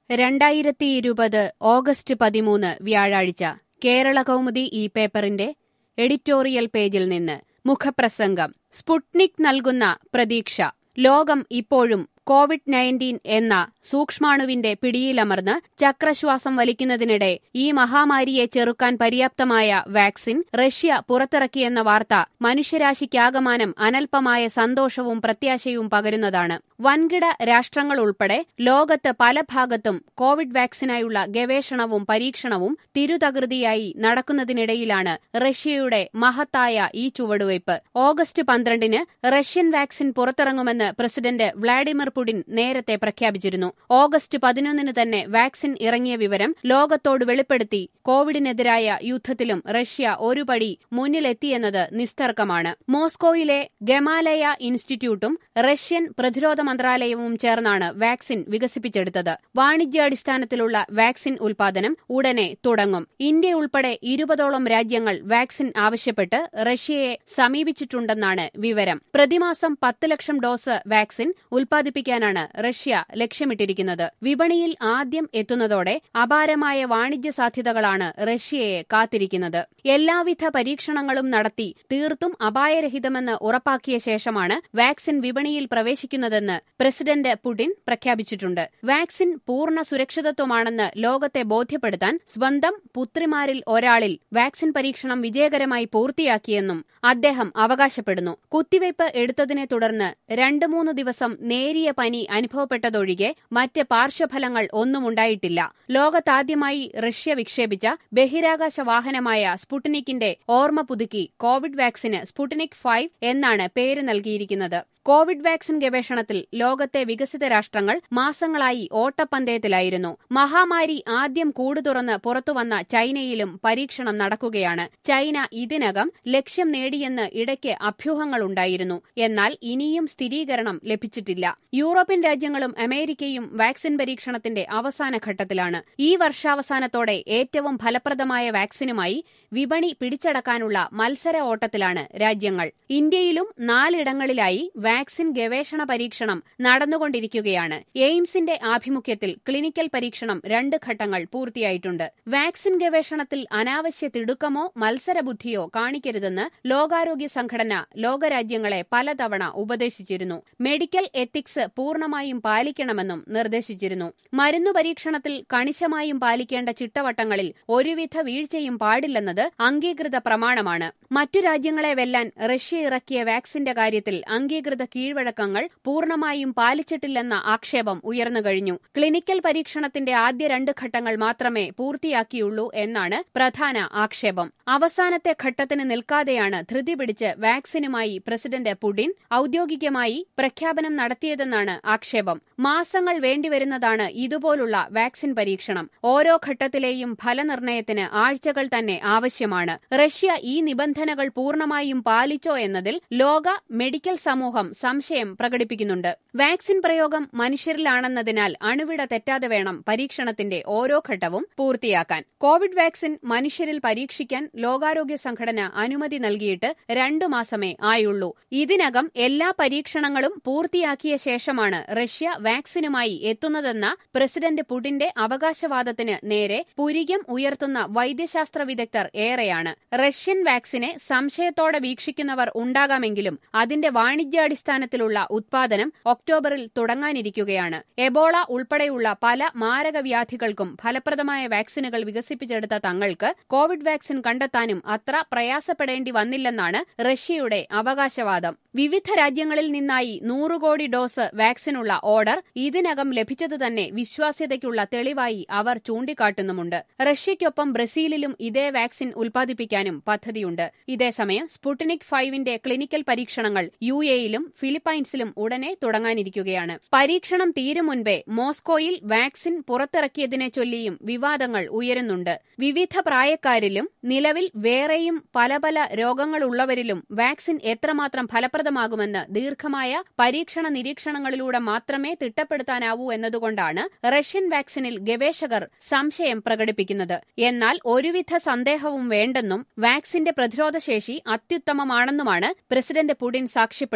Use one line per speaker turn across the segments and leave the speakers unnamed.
രണ്ടായിരത്തി ഇരുപത് ഓഗസ്റ്റ് പതിമൂന്ന് വ്യാഴാഴ്ച കേരള കൗമുദി ഈ പേപ്പറിന്റെ എഡിറ്റോറിയൽ പേജിൽ നിന്ന് മുഖപ്രസംഗം സ്പുട്നിക് നൽകുന്ന പ്രതീക്ഷ ലോകം ഇപ്പോഴും കോവിഡ് നയൻറ്റീൻ എന്ന സൂക്ഷ്മാണുവിന്റെ പിടിയിലമർന്ന് ചക്രശ്വാസം വലിക്കുന്നതിനിടെ ഈ മഹാമാരിയെ ചെറുക്കാൻ പര്യാപ്തമായ വാക്സിൻ റഷ്യ പുറത്തിറക്കിയെന്ന വാർത്ത മനുഷ്യരാശിക്കാകമാനം അനൽപമായ സന്തോഷവും പ്രത്യാശയും പകരുന്നതാണ് വൻകിട രാഷ്ട്രങ്ങൾ ഉൾപ്പെടെ ലോകത്ത് പല ഭാഗത്തും കോവിഡ് വാക്സിനായുള്ള ഗവേഷണവും പരീക്ഷണവും തിരുതകൃതിയായി നടക്കുന്നതിനിടയിലാണ് റഷ്യയുടെ മഹത്തായ ഈ ചുവടുവയ്പ് ഓഗസ്റ്റ് പന്ത്രണ്ടിന് റഷ്യൻ വാക്സിൻ പുറത്തിറങ്ങുമെന്ന് പ്രസിഡന്റ് വ്ളാഡിമിർ പുടിൻ നേരത്തെ പ്രഖ്യാപിച്ചിരുന്നു ഓഗസ്റ്റ് പതിനൊന്നിന് തന്നെ വാക്സിൻ ഇറങ്ങിയ വിവരം ലോകത്തോട് വെളിപ്പെടുത്തി കോവിഡിനെതിരായ യുദ്ധത്തിലും റഷ്യ ഒരു പടി മുന്നിലെത്തിയെന്നത് നിസ്തർക്കമാണ് മോസ്കോയിലെ ഗമാലയ ഇൻസ്റ്റിറ്റ്യൂട്ടും റഷ്യൻ പ്രതിരോധ മന്ത്രാലയവും ചേർന്നാണ് വാക്സിൻ വികസിപ്പിച്ചെടുത്തത് വാണിജ്യാടിസ്ഥാനത്തിലുള്ള വാക്സിൻ ഉൽപാദനം ഉടനെ തുടങ്ങും ഇന്ത്യ ഉൾപ്പെടെ ഇരുപതോളം രാജ്യങ്ങൾ വാക്സിൻ ആവശ്യപ്പെട്ട് റഷ്യയെ സമീപിച്ചിട്ടുണ്ടെന്നാണ് വിവരം പ്രതിമാസം പത്ത് ലക്ഷം ഡോസ് വാക്സിൻ ഉൽപ്പാദിപ്പിക്കാനാണ് റഷ്യ ലക്ഷ്യമിട്ടിരിക്കുന്നത് വിപണിയിൽ ആദ്യം എത്തുന്നതോടെ അപാരമായ വാണിജ്യ സാധ്യതകളാണ് റഷ്യയെ കാത്തിരിക്കുന്നത് എല്ലാവിധ പരീക്ഷണങ്ങളും നടത്തി തീർത്തും അപായരഹിതമെന്ന് ഉറപ്പാക്കിയ ശേഷമാണ് വാക്സിൻ വിപണിയിൽ പ്രവേശിക്കുന്നതെന്ന് പ്രസിഡന്റ് പുടിൻ പ്രഖ്യാപിച്ചിട്ടുണ്ട് വാക്സിൻ പൂർണ്ണ സുരക്ഷിതത്വമാണെന്ന് ലോകത്തെ ബോധ്യപ്പെടുത്താൻ സ്വന്തം പുത്രിമാരിൽ ഒരാളിൽ വാക്സിൻ പരീക്ഷണം വിജയകരമായി പൂർത്തിയാക്കിയെന്നും അദ്ദേഹം അവകാശപ്പെടുന്നു കുത്തിവയ്പ് എടുത്തതിനെ തുടർന്ന് രണ്ടു മൂന്ന് ദിവസം നേരിയ പനി അനുഭവപ്പെട്ടതൊഴികെ മറ്റ് പാർശ്വഫലങ്ങൾ ഒന്നുമുണ്ടായിട്ടില്ല ലോകത്താദ്യമായി റഷ്യ വിക്ഷേപിച്ച ബഹിരാകാശ വാഹനമായ സ്പുട്നിക്കിന്റെ ഓർമ്മ പുതുക്കി കോവിഡ് വാക്സിന് സ്പുട്നിക് ഫൈവ് എന്നാണ് പേര് നൽകിയിരിക്കുന്നത് കോവിഡ് വാക്സിൻ ഗവേഷണത്തിൽ ലോകത്തെ വികസിത രാഷ്ട്രങ്ങൾ മാസങ്ങളായി ഓട്ടപ്പന്തയത്തിലായിരുന്നു മഹാമാരി ആദ്യം കൂടു തുറന്ന് പുറത്തുവന്ന ചൈനയിലും പരീക്ഷണം നടക്കുകയാണ് ചൈന ഇതിനകം ലക്ഷ്യം നേടിയെന്ന് ഇടയ്ക്ക് അഭ്യൂഹങ്ങളുണ്ടായിരുന്നു എന്നാൽ ഇനിയും സ്ഥിരീകരണം ലഭിച്ചിട്ടില്ല യൂറോപ്യൻ രാജ്യങ്ങളും അമേരിക്കയും വാക്സിൻ പരീക്ഷണത്തിന്റെ അവസാന ഘട്ടത്തിലാണ് ഈ വർഷാവസാനത്തോടെ ഏറ്റവും ഫലപ്രദമായ വാക്സിനുമായി വിപണി പിടിച്ചടക്കാനുള്ള മത്സര ഓട്ടത്തിലാണ് രാജ്യങ്ങൾ ഇന്ത്യയിലും നാലിടങ്ങളിലായി വാക്സിൻ ഗവേഷണ പരീക്ഷണം നടന്നുകൊണ്ടിരിക്കുകയാണ് എയിംസിന്റെ ആഭിമുഖ്യത്തിൽ ക്ലിനിക്കൽ പരീക്ഷണം രണ്ട് ഘട്ടങ്ങൾ പൂർത്തിയായിട്ടുണ്ട് വാക്സിൻ ഗവേഷണത്തിൽ അനാവശ്യ തിടുക്കമോ മത്സരബുദ്ധിയോ കാണിക്കരുതെന്ന് ലോകാരോഗ്യ സംഘടന ലോകരാജ്യങ്ങളെ പലതവണ ഉപദേശിച്ചിരുന്നു മെഡിക്കൽ എത്തിക്സ് പൂർണ്ണമായും പാലിക്കണമെന്നും നിർദ്ദേശിച്ചിരുന്നു മരുന്നു പരീക്ഷണത്തിൽ കണിശമായും പാലിക്കേണ്ട ചിട്ടവട്ടങ്ങളിൽ ഒരുവിധ വീഴ്ചയും പാടില്ലെന്നത് അംഗീകൃത പ്രമാണമാണ് മറ്റു രാജ്യങ്ങളെ വെല്ലാൻ റഷ്യ ഇറക്കിയ വാക്സിന്റെ കാര്യത്തിൽ അംഗീകൃത കീഴ്വഴക്കങ്ങൾ പൂർണ്ണമായും പാലിച്ചിട്ടില്ലെന്ന ആക്ഷേപം ഉയർന്നുകഴിഞ്ഞു ക്ലിനിക്കൽ പരീക്ഷണത്തിന്റെ ആദ്യ രണ്ട് ഘട്ടങ്ങൾ മാത്രമേ പൂർത്തിയാക്കിയുള്ളൂ എന്നാണ് പ്രധാന ആക്ഷേപം അവസാനത്തെ ഘട്ടത്തിന് നിൽക്കാതെയാണ് ധൃതി പിടിച്ച് വാക്സിനുമായി പ്രസിഡന്റ് പുടിൻ ഔദ്യോഗികമായി പ്രഖ്യാപനം നടത്തിയതെന്നാണ് ആക്ഷേപം മാസങ്ങൾ വേണ്ടിവരുന്നതാണ് ഇതുപോലുള്ള വാക്സിൻ പരീക്ഷണം ഓരോ ഘട്ടത്തിലെയും ഫലനിർണയത്തിന് ആഴ്ചകൾ തന്നെ ആവശ്യമാണ് റഷ്യ ഈ നിബന്ധനകൾ പൂർണ്ണമായും പാലിച്ചോ എന്നതിൽ ലോക മെഡിക്കൽ സമൂഹം സംശയം പ്രകടിപ്പിക്കുന്നുണ്ട് വാക്സിൻ പ്രയോഗം മനുഷ്യരിലാണെന്നതിനാൽ അണുവിട തെറ്റാതെ വേണം പരീക്ഷണത്തിന്റെ ഓരോ ഘട്ടവും പൂർത്തിയാക്കാൻ കോവിഡ് വാക്സിൻ മനുഷ്യരിൽ പരീക്ഷിക്കാൻ ലോകാരോഗ്യ സംഘടന അനുമതി നൽകിയിട്ട് രണ്ടു മാസമേ ആയുള്ളൂ ഇതിനകം എല്ലാ പരീക്ഷണങ്ങളും പൂർത്തിയാക്കിയ ശേഷമാണ് റഷ്യ വാക്സിനുമായി എത്തുന്നതെന്ന പ്രസിഡന്റ് പുടിന്റെ അവകാശവാദത്തിന് നേരെ പുരികം ഉയർത്തുന്ന വൈദ്യശാസ്ത്ര വിദഗ്ധർ ഏറെയാണ് റഷ്യൻ വാക്സിനെ സംശയത്തോടെ വീക്ഷിക്കുന്നവർ ഉണ്ടാകാമെങ്കിലും അതിന്റെ വാണിജ്യാടിസ്ഥാനത്തിലുള്ള ഉത്പാദനം ഒക്ടോബറിൽ തുടങ്ങാനിരിക്കുകയാണ് എബോള ഉൾപ്പെടെയുള്ള പല മാരകവ്യാധികൾക്കും ഫലപ്രദമായ വാക്സിനുകൾ വികസിപ്പിച്ചെടുത്ത തങ്ങൾക്ക് കോവിഡ് വാക്സിൻ കണ്ടെത്താനും അത്ര പ്രയാസപ്പെടേണ്ടി വന്നില്ലെന്നാണ് റഷ്യയുടെ അവകാശവാദം വിവിധ രാജ്യങ്ങളിൽ നിന്നായി നൂറ് കോടി ഡോസ് വാക്സിനുള്ള ഓർഡർ ഇതിനകം ലഭിച്ചത് തന്നെ വിശ്വാസ്യതയ്ക്കുള്ള തെളിവായി അവർ ചൂണ്ടിക്കാട്ടുന്നുമുണ്ട് റഷ്യയ്ക്കൊപ്പം ബ്രസീലിലും ഇതേ വാക്സിൻ ഉൽപ്പാദിപ്പിക്കാനും പദ്ധതിയുണ്ട് ഇതേസമയം സ്പുട്നിക് ഫൈവിന്റെ ക്ലിനിക്കൽ പരീക്ഷണങ്ങൾ യു എയിലും ഫിലിപ്പൈൻസിലും ഉടനെ തുടങ്ങാനിരിക്കുകയാണ് പരീക്ഷണം തീരും മുൻപേ മോസ്കോയിൽ വാക്സിൻ പുറത്തിറക്കിയതിനെ ചൊല്ലിയും വിവാദങ്ങൾ ഉയരുന്നുണ്ട് വിവിധ പ്രായക്കാരിലും നിലവിൽ വേറെയും പല പല രോഗങ്ങളുള്ളവരിലും വാക്സിൻ എത്രമാത്രം ഫലപ്രദമാകുമെന്ന് ദീർഘമായ പരീക്ഷണ നിരീക്ഷണങ്ങളിലൂടെ മാത്രമേ തിട്ടപ്പെടുത്താനാവൂ എന്നതുകൊണ്ടാണ് റഷ്യൻ വാക്സിനിൽ ഗവേഷകർ സംശയം പ്രകടിപ്പിക്കുന്നത് എന്നാൽ ഒരുവിധ സന്ദേഹവും വേണ്ടെന്നും വാക്സിന്റെ പ്രതിരോധശേഷി അത്യുത്തമമാണെന്നുമാണ് പ്രസിഡന്റ് പുടിൻ സാക്ഷ്യപ്പെടുത്തുന്നത്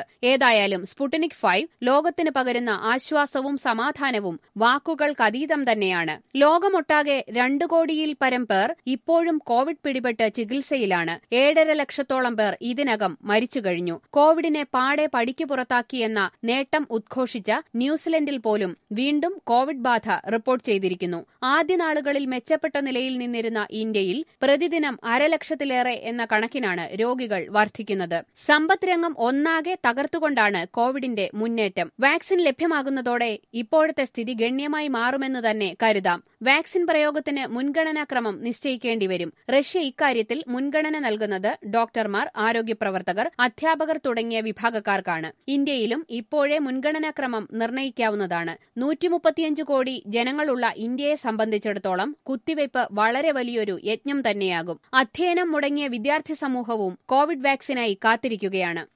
ഏതായാലും സ്പുട്ടനിക് ഫൈവ് ലോകത്തിന് പകരുന്ന ആശ്വാസവും സമാധാനവും വാക്കുകൾക്കതീതം തന്നെയാണ് ലോകമൊട്ടാകെ രണ്ടു കോടിയിൽ പരം പേർ ഇപ്പോഴും കോവിഡ് പിടിപെട്ട് ചികിത്സയിലാണ് ഏഴര ലക്ഷത്തോളം പേർ ഇതിനകം മരിച്ചു കഴിഞ്ഞു കോവിഡിനെ പാടെ പടിക്ക് പുറത്താക്കിയെന്ന നേട്ടം ഉദ്ഘോഷിച്ച ന്യൂസിലൻഡിൽ പോലും വീണ്ടും കോവിഡ് ബാധ റിപ്പോർട്ട് ചെയ്തിരിക്കുന്നു ആദ്യ നാളുകളിൽ മെച്ചപ്പെട്ട നിലയിൽ നിന്നിരുന്ന ഇന്ത്യയിൽ പ്രതിദിനം അരലക്ഷത്തിലേറെ എന്ന കണക്കിനാണ് രോഗികൾ വർദ്ധിക്കുന്നത് സമ്പദ് രംഗം ഒന്നാകെ തകർത്തുകൊണ്ടാണ് കോവിഡിന്റെ മുന്നേറ്റം വാക്സിൻ ലഭ്യമാകുന്നതോടെ ഇപ്പോഴത്തെ സ്ഥിതി ഗണ്യമായി മാറുമെന്ന് തന്നെ കരുതാം വാക്സിൻ പ്രയോഗത്തിന് മുൻഗണനാക്രമം നിശ്ചയിക്കേണ്ടിവരും റഷ്യ ഇക്കാര്യത്തിൽ മുൻഗണന നൽകുന്നത് ഡോക്ടർമാർ ആരോഗ്യപ്രവർത്തകർ അധ്യാപകർ തുടങ്ങിയ വിഭാഗക്കാർക്കാണ് ഇന്ത്യയിലും ഇപ്പോഴേ മുൻഗണനാക്രമം നിർണ്ണയിക്കാവുന്നതാണ് നൂറ്റിമുപ്പത്തിയഞ്ച് കോടി ജനങ്ങളുള്ള ഇന്ത്യയെ സംബന്ധിച്ചിടത്തോളം കുത്തിവയ്പ് വളരെ വലിയൊരു യജ്ഞം തന്നെയാകും അധ്യയനം മുടങ്ങിയ വിദ്യാർത്ഥി സമൂഹവും കോവിഡ് വാക്സിനായി കാത്തിരിക്കുകയാണ്